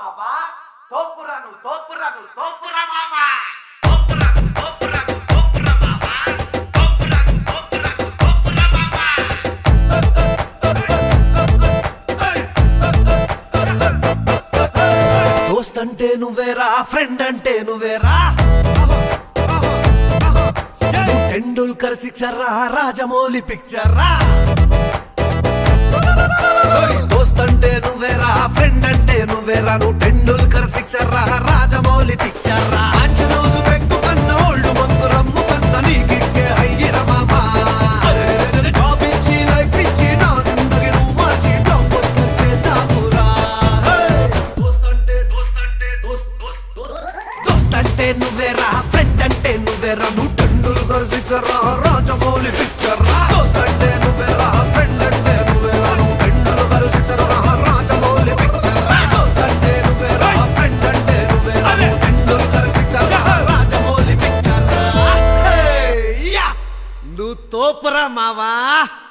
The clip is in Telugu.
మావా తోపురా నువ్వు తోపురా నువ్వు తోపురా మావా తోపురా నువ్వు, తోపురా నువ్వు, తోపురా మావా తోపురా నువ్వు, తోపురా నువ్వు, తోపురా మావా దోస్త్ అంటే నువ్వేరా ఫ్రెండ్ అంటే నువ్వేరా నువ్వు టెండూల్కర్ సిక్సర్ రా రాజమౌళి పిక్చర్ రా ఓయ్, దోస్త్ అంటే నువ్వేరా ఫ్రెండ్ అంటే నువ్వేరా నువ్వు టెండూల్కర్ సిక్సర్ రా రాజమౌళి పిక్చర్ రా అంచనోజు పెక్కు కన్న ఓల్డ్ మందు రమ్ము కన్న నీకిక్కే హయ్యిర మామా జాబ్ ఇచ్చి లైఫ్ ఇచ్చి నా జిందగీ నువ్వు మార్చి బ్లాక్ బస్టర్ చేసావురా హే! దోస్త్ అంటే దోస్త్ అంటే దోస్త్ దోస్త్ దోస్త్ దోస్త్ అంటే నువ్వేరా ఫ్రెండ్ అంటే నువ్వేరా నువ్వు టెండూల్కర్ సిక్సర్ రా రాజమౌళి పిక్చర్ రా దోస్త్ అంటే నువ్వేరా ఫ్రెండ్ అంటే నువ్వేరా నువ్వు టెండూల్కర్ సిక్సర్ రా రాజమౌళి పిక్చర్ రా దోస్త్ అంటే నువ్వేరా ఫ్రెండ్ అంటే నువ్వేరా నువ్వు టెండూల్కర్ సిక్సర్ రా రాజమౌళి పిక్చర్ రా హే! యా! నువ్వు తోపురా మావా